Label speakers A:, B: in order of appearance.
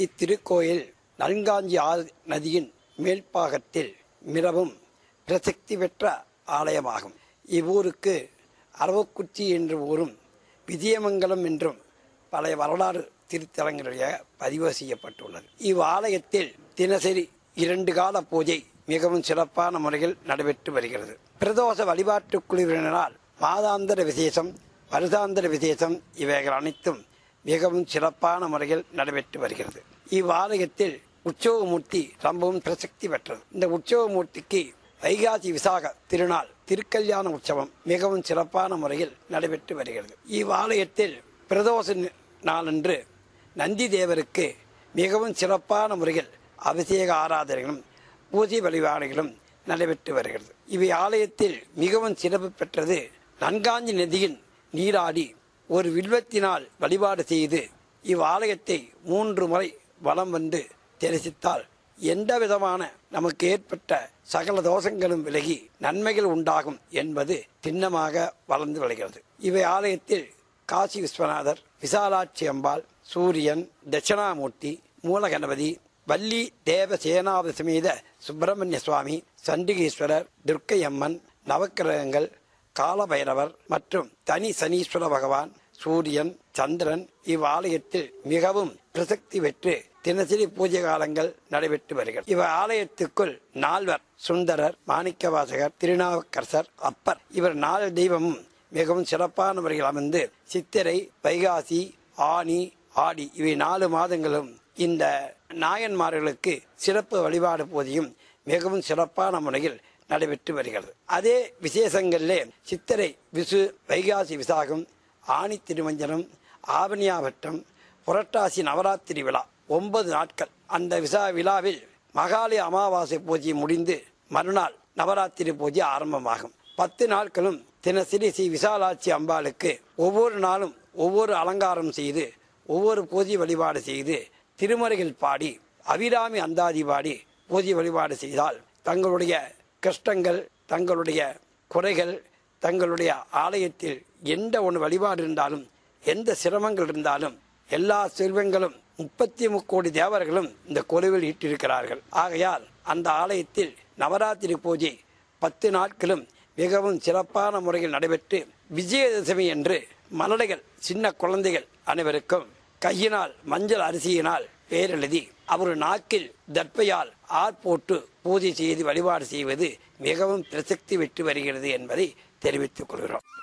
A: இத்திருக்கோயில் நன்காஞ்சி ஆறு நதியின் மேல்பாகத்தில் மிகவும் பிரசித்தி பெற்ற ஆலயமாகும் இவ்வூருக்கு அரவக்குச்சி என்ற ஊரும் விஜயமங்கலம் என்றும் பழைய வரலாறு திருத்தலங்களுடைய பதிவு செய்யப்பட்டுள்ளது இவ்வாலயத்தில் தினசரி இரண்டு கால பூஜை மிகவும் சிறப்பான முறையில் நடைபெற்று வருகிறது பிரதோஷ வழிபாட்டு குழுவினரால் மாதாந்திர விசேஷம் வருடாந்திர விசேஷம் இவைகள் அனைத்தும் மிகவும் சிறப்பான முறையில் நடைபெற்று வருகிறது இவ்வாலயத்தில் உற்சவமூர்த்தி ரொம்பவும் பிரசக்தி பெற்றது இந்த உற்சவமூர்த்திக்கு வைகாசி விசாக திருநாள் திருக்கல்யாண உற்சவம் மிகவும் சிறப்பான முறையில் நடைபெற்று வருகிறது இவ்வாலயத்தில் பிரதோஷ நி- நாளன்று நந்தி தேவருக்கு மிகவும் சிறப்பான முறையில் அபிஷேக ஆராதனைகளும் பூஜை வழிபாடுகளும் நடைபெற்று வருகிறது இவை ஆலயத்தில் மிகவும் சிறப்பு பெற்றது நன்காஞ்சி நதியின் நீராடி ஒரு வில்வத்தினால் வழிபாடு செய்து இவ்வாலயத்தை மூன்று முறை வலம் வந்து தரிசித்தால் எந்த விதமான நமக்கு ஏற்பட்ட சகல தோஷங்களும் விலகி நன்மைகள் உண்டாகும் என்பது திண்ணமாக வளர்ந்து வருகிறது இவை ஆலயத்தில் காசி விஸ்வநாதர் விசாலாட்சி அம்பாள் சூரியன் தட்சிணாமூர்த்தி மூலகணபதி வள்ளி தேவ சேனாபதி சமேத சுப்பிரமணிய சுவாமி சண்டிகேஸ்வரர் துர்க்கையம்மன் நவக்கிரகங்கள் காலபைரவர் மற்றும் தனி சனீஸ்வர பகவான் சூரியன் சந்திரன் இவ்வாலயத்தில் மிகவும் பிரசக்தி பெற்று தினசரி பூஜை காலங்கள் நடைபெற்று வருகிறது இவ் ஆலயத்துக்குள் நால்வர் சுந்தரர் மாணிக்கவாசகர் திருநாவுக்கரசர் அப்பர் இவர் நாலு தெய்வமும் மிகவும் சிறப்பான முறையில் அமர்ந்து சித்திரை வைகாசி ஆனி ஆடி இவை நாலு மாதங்களும் இந்த நாயன்மார்களுக்கு சிறப்பு வழிபாடு பூஜையும் மிகவும் சிறப்பான முறையில் நடைபெற்று வருகிறது அதே விசேஷங்களிலே சித்திரை விசு வைகாசி விசாகம் ஆணி திருமஞ்சனம் ஆவணியாவட்டம் புரட்டாசி நவராத்திரி விழா ஒன்பது நாட்கள் அந்த விசா விழாவில் மகாலய அமாவாசை பூஜை முடிந்து மறுநாள் நவராத்திரி பூஜை ஆரம்பமாகும் பத்து நாட்களும் தினசரி ஸ்ரீ விசாலாட்சி அம்பாளுக்கு ஒவ்வொரு நாளும் ஒவ்வொரு அலங்காரம் செய்து ஒவ்வொரு பூஜை வழிபாடு செய்து திருமறைகள் பாடி அபிராமி அந்தாதி பாடி பூஜை வழிபாடு செய்தால் தங்களுடைய கஷ்டங்கள் தங்களுடைய குறைகள் தங்களுடைய ஆலயத்தில் எந்த ஒன்று வழிபாடு இருந்தாலும் எந்த சிரமங்கள் இருந்தாலும் எல்லா செல்வங்களும் முப்பத்தி முக்கோடி தேவர்களும் இந்த கொலுவில் ஈட்டிருக்கிறார்கள் ஆகையால் அந்த ஆலயத்தில் நவராத்திரி பூஜை பத்து நாட்களும் மிகவும் சிறப்பான முறையில் நடைபெற்று விஜயதசமி என்று மலடைகள் சின்ன குழந்தைகள் அனைவருக்கும் கையினால் மஞ்சள் அரிசியினால் பேரெழுதி அவர் நாக்கில் தர்ப்பையால் ஆர் போட்டு பூஜை செய்து வழிபாடு செய்வது மிகவும் பிரசக்தி பெற்று வருகிறது என்பதை தெரிவித்துக் கொள்கிறோம்